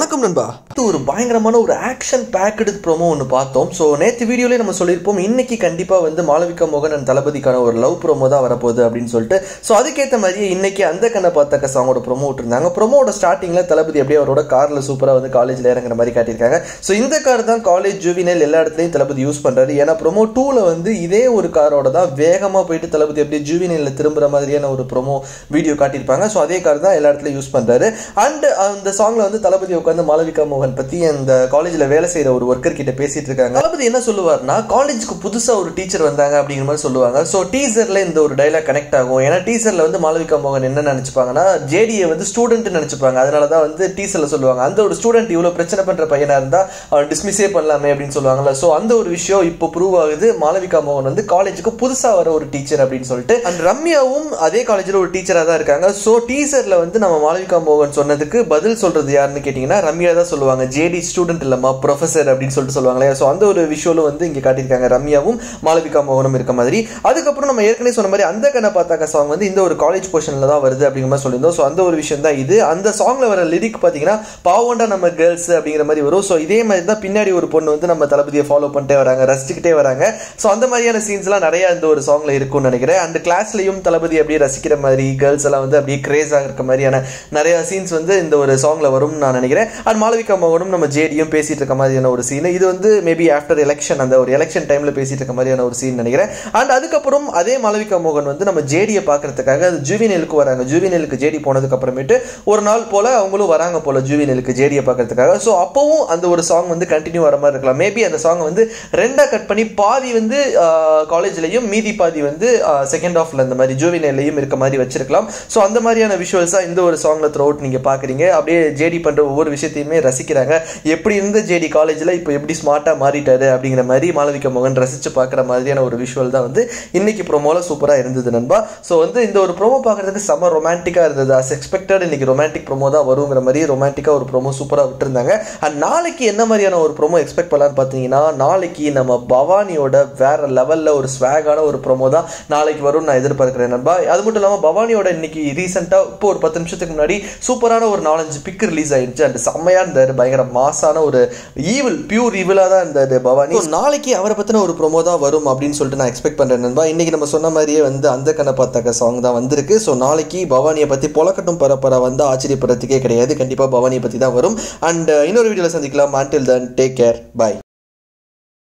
வணக்கம் நண்பா இது ஒரு பயங்கரமான ஒரு ஆக்ஷன் பேக்கடு ப்ரோமோ ஒன்று பார்த்தோம் ஸோ நேற்று வீடியோலேயே நம்ம சொல்லியிருப்போம் இன்னைக்கு கண்டிப்பாக வந்து மாளவிகா மோகன் அண்ட் தளபதிக்கான ஒரு லவ் ப்ரோமோ தான் வரப்போகுது அப்படின்னு சொல்லிட்டு ஸோ அதுக்கேற்ற மாதிரியே இன்னைக்கு அந்த கண்ணை பார்த்தாக்க சாங்கோட ப்ரோமோ விட்டுருந்தாங்க ப்ரோமோட ஸ்டார்டிங்கில் தளபதி அப்படியே அவரோட காரில் சூப்பராக வந்து காலேஜில் இறங்குற மாதிரி காட்டியிருக்காங்க ஸோ இந்த கார் தான் காலேஜ் ஜூவினல் எல்லா இடத்துலையும் தளபதி யூஸ் பண்ணுறாரு ஏன்னா ப்ரோமோ டூவில் வந்து இதே ஒரு காரோட தான் வேகமாக போயிட்டு தளபதி அப்படியே ஜூவினலில் திரும்புற மாதிரியான ஒரு ப்ரோமோ வீடியோ காட்டியிருப்பாங்க ஸோ அதே கார் தான் எல்லா இடத்துலையும் யூஸ் பண்ணுறாரு அண்ட் அந்த சாங்ல வந்து தளபதி உட்காந்து மாளவிகா மோகன் பத்தி அந்த காலேஜ்ல வேலை செய்யற ஒரு ஒர்க்கர் கிட்ட பேசிட்டு இருக்காங்க தளபதி என்ன சொல்லுவார்னா காலேஜுக்கு புதுசா ஒரு டீச்சர் வந்தாங்க அப்படிங்கிற மாதிரி சொல்லுவாங்க ஸோ டீசர்ல இந்த ஒரு டைலாக் கனெக்ட் ஆகும் ஏன்னா டீசர்ல வந்து மாளவிகா மோகன் என்ன நினைச்சுப்பாங்கன்னா ஜேடியை வந்து ஸ்டூடெண்ட் நினைச்சுப்பாங்க அதனால தான் வந்து டீசர்ல சொல்லுவாங்க அந்த ஒரு ஸ்டூடெண்ட் இவ்வளவு பிரச்சனை பண்ற பையனா இருந்தா அவன் டிஸ்மிஸே பண்ணலாமே அப்படின்னு சொல்லுவாங்கல்ல ஸோ அந்த ஒரு விஷயம் இப்போ ப்ரூவ் ஆகுது மாளவிகா மோகன் வந்து காலேஜுக்கு புதுசா வர ஒரு டீச்சர் அப்படின்னு சொல்லிட்டு அண்ட் ரம்யாவும் அதே காலேஜில் ஒரு டீச்சராக தான் இருக்காங்க ஸோ டீசரில் வந்து நம்ம மாளவிகா மோகன் சொன்னதுக்கு பதில் சொல்றது யாருன்னு கேட்டிங்கன்னா ரம்யா தான் சொல்லுவாங்க ஜேடி ஸ்டூடெண்ட் இல்லம்மா ப்ரொஃபசர் அப்படின்னு சொல்லிட்டு சொல்லுவாங்களே ஸோ அந்த ஒரு விஷயம் வந்து இங்கே காட்டியிருக்காங்க ரம்யாவும் மாளவிகா மோகனும் இருக்க மாதிரி அதுக்கப்புறம் நம்ம ஏற்கனவே சொன்ன மாதிரி அந்த கண்ணை பார்த்தாக்க சாங் வந்து இந்த ஒரு காலேஜ் போர்ஷனில் தான் வருது அப்படிங்கிற மாதிரி சொல்லியிருந்தோம் ஸோ அந்த ஒரு விஷயம் தான் இது அந்த சாங்ல வர லிரிக் பார்த்தீங்கன்னா பாவண்டா நம்ம கேர்ள்ஸ் அப்படிங்கிற மாதிரி வரும் ஸோ இதே மாதிரி தான் பின்னாடி ஒரு பொண்ணு வந்து நம்ம தளபதியை ஃபாலோ பண்ணிட்டே வராங்க ரசிச்சுக்கிட்டே வராங்க ஸோ அந்த மாதிரியான சீன்ஸ்லாம் நிறைய இந்த ஒரு சாங்ல இருக்கும்னு நினைக்கிறேன் அந்த கிளாஸ்லையும் தளபதி அப்படியே ரசிக்கிற மாதிரி கேர்ள்ஸ் எல்லாம் வந்து அப்படியே கிரேஸாக இருக்க மாதிரியான நிறைய சீன்ஸ் வந்து இந்த ஒரு சாங்ல வரும்னு நான் நினைக்கிறேன் அண்ட் மாளவிகா மோகனும் நம்ம ஜேடியும் பேசிட்டு இருக்க மாதிரியான ஒரு சீன் இது வந்து மேபி ஆஃப்டர் எலெக்ஷன் அந்த ஒரு எலெக்ஷன் டைம்ல பேசிட்டு இருக்க மாதிரியான ஒரு சீன் நினைக்கிறேன் அண்ட் அதுக்கப்புறம் அதே மாளவிகா மோகன் வந்து நம்ம ஜேடியை பார்க்கறதுக்காக அது ஜூவினலுக்கு வராங்க ஜூவினலுக்கு ஜேடி போனதுக்கு அப்புறமேட்டு ஒரு நாள் போல அவங்களும் வராங்க போல ஜூவினலுக்கு ஜேடியை பார்க்கறதுக்காக ஸோ அப்பவும் அந்த ஒரு சாங் வந்து கண்டினியூ வர மாதிரி இருக்கலாம் மேபி அந்த சாங் வந்து ரெண்டா கட் பண்ணி பாதி வந்து காலேஜ்லையும் மீதி பாதி வந்து செகண்ட் ஆஃப்ல இந்த மாதிரி ஜூவினல்லையும் இருக்க மாதிரி வச்சிருக்கலாம் ஸோ அந்த மாதிரியான விஷுவல்ஸா இந்த ஒரு சாங்ல த்ரூ அவுட் நீங்க பாக்குறீங்க அப்படியே ஜேடி பண்ற ஒவ்வொரு விஷயத்தையுமே ரசிக்கிறாங்க எப்படி இருந்த ஜேடி காலேஜ்ல இப்போ எப்படி ஸ்மார்ட்டா மாறிட்டாரு அப்படிங்கிற மாதிரி மாளவிகா மோகன் ரசிச்சு பார்க்குற மாதிரியான ஒரு விஷுவல் தான் வந்து இன்னைக்கு ப்ரோமோல சூப்பரா இருந்தது நண்பா ஸோ வந்து இந்த ஒரு ப்ரோமோ பார்க்கறதுக்கு செம்ம ரொமான்டிக்கா இருந்தது அஸ் எக்ஸ்பெக்டட் இன்னைக்கு ரொமான்டிக் ப்ரோமோ தான் வருங்கிற மாதிரி ரொமான்டிக்கா ஒரு ப்ரோமோ சூப்பரா விட்டுருந்தாங்க அண்ட் நாளைக்கு என்ன மாதிரியான ஒரு ப்ரோமோ எக்ஸ்பெக்ட் பண்ணலாம்னு பார்த்தீங்கன்னா நாளைக்கு நம்ம பவானியோட வேற லெவல்ல ஒரு ஸ்வாகான ஒரு ப்ரோமோ தான் நாளைக்கு வரும்னு நான் எதிர்பார்க்கிறேன் நண்பா அது மட்டும் இல்லாமல் பவானியோட இன்னைக்கு ரீசெண்டாக இப்போ ஒரு பத்து நிமிஷத்துக்கு முன்னாடி சூப்பரான ஒரு நாலஞ்சு பிக் ரிலீஸ் ஆயிடுச்சு அண்ட் செம்மையா இருந்தாரு பயங்கர மாசான ஒரு ஈவில் பியூர் ஈவிலாக தான் இருந்தாரு பவானி So, நாளைக்கு அவரை பற்றின ஒரு ப்ரோமோ தான் வரும் அப்படின்னு சொல்லிட்டு நான் எக்ஸ்பெக்ட் பண்ணுறேன் நண்பா இன்னைக்கு நம்ம சொன்ன மாதிரியே வந்து அந்த கண்ணை பார்த்தாக்க சாங் தான் வந்திருக்கு ஸோ நாளைக்கு பவானியை பற்றி பொலக்கட்டும் பரப்பர வந்து ஆச்சரியப்படுறதுக்கே கிடையாது கண்டிப்பாக பவானியை பற்றி தான் வரும் அண்ட் இன்னொரு வீடியோவில் சந்திக்கலாம் until then take care by